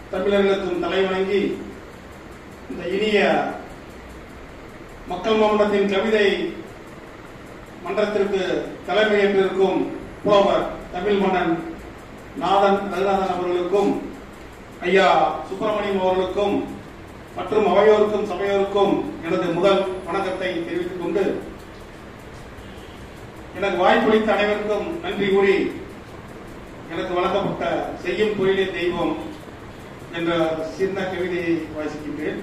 தமிழர்களுக்கும் தலைவணங்கி இந்த இனிய மக்கள் மாமன்றத்தின் கவிதை மன்றத்திற்கு தலைமையேற்றிருக்கும் புலவர் தமிழ் மன்னன் நாதன் ரகுநாதன் அவர்களுக்கும் ஐயா சுப்பிரமணியம் அவர்களுக்கும் மற்றும் அவையோருக்கும் சபையோருக்கும் எனது முதல் வணக்கத்தை தெரிவித்துக் கொண்டு எனக்கு வாய்ப்பளித்த அனைவருக்கும் நன்றி கூறி எனக்கு வழங்கப்பட்ட செய்யும் தொழிலே தெய்வம் என்ற சின்ன கவிதையை வாசிக்கின்றேன்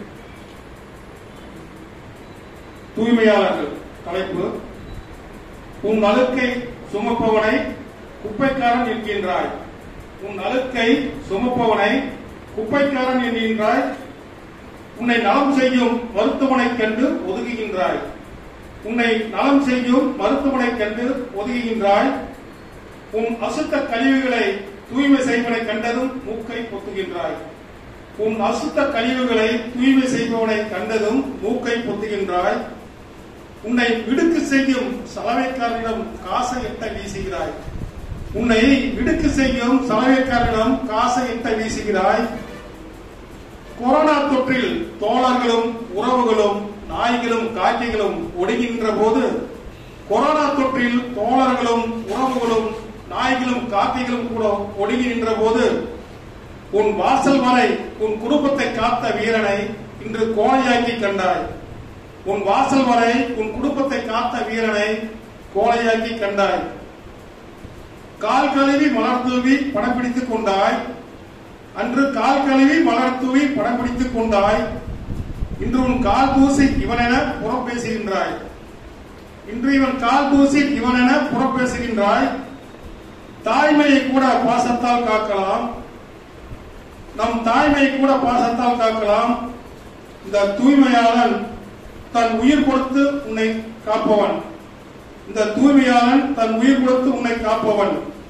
தூய்மையாளர்கள் தலைப்பு உன் அழுக்கை சுமப்பவனை குப்பைக்காரன் என்கின்றாய் உன் அழுக்கை சுமப்பவனை குப்பைக்காரன் என்கின்றாய் உன்னை நலம் செய்யும் மருத்துவனைக் கண்டு ஒதுங்குகின்றாய் உன்னை நலம் செய்யும் மருத்துவனைக் கண்டு ஒதுங்குகின்றாய் உன் அசுத்த கழிவுகளை தூய்மை செய்வனை கண்டதும் மூக்கை பொத்துகின்றாய் உன் அசுத்த கழிவுகளை தூய்மை செய்பவனை கண்டதும் மூக்கை பொத்துகின்றாய் உன்னை விடுக்கு செய்யும் சலவைக்காரனிடம் காசை எட்ட வீசுகிறாய் உன்னை விடுக்கு செய்யும் சலவைக்காரனிடம் காசை எட்ட வீசுகிறாய் கொரோனா தொற்றில் தோழர்களும் உறவுகளும் நாய்களும் காக்கைகளும் ஒடுங்கின்ற போது கொரோனா தொற்றில் தோழர்களும் உறவுகளும் நாய்களும் காக்கைகளும் கூட ஒடுங்கி நின்ற போது உன் வாசல் வரை உன் குடும்பத்தை காத்த வீரனை இன்று கோழையாக்கி கண்டாய் உன் வாசல் வரை உன் குடும்பத்தை காத்த வீரனை கோழையாக்கி கண்டாய் கால் கழுவி மலர் தூவி படம் பிடித்துக் கொண்டாய் அன்று கால் கழுவி மலர் தூவி படம் பிடித்துக் கொண்டாய் இன்று உன் கால் தூசி இவனென புறம் பேசுகின்றாய் இன்று இவன் கால் தூசி இவனென புறம் பேசுகின்றாய் தாய்மையை கூட பாசத்தால் காக்கலாம் நம் தாய்மையை கூட பாசத்தால் காக்கலாம் இந்த தூய்மையாளன் தன் உயிர் கொடுத்து உன்னை காப்பவன் இந்த தூய்மையாளன் தன் உயிர் கொடுத்து உன்னை காப்பவன்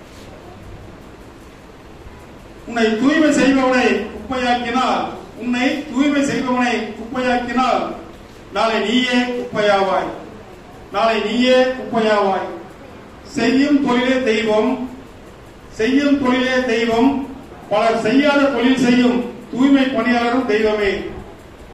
உன்னை தூய்மை செய்பவனை குப்பையாக்கினால் உன்னை தூய்மை செய்பவனை குப்பையாக்கினால் நாளை நீயே குப்பையாவாய் நாளை நீயே குப்பையாவாய் செய்யும் தொழிலே தெய்வம் செய்யும் தொழிலே தெய்வம் பலர் செய்யாத தொழில் செய்யும் தூய்மை பணியாளரும் தெய்வமே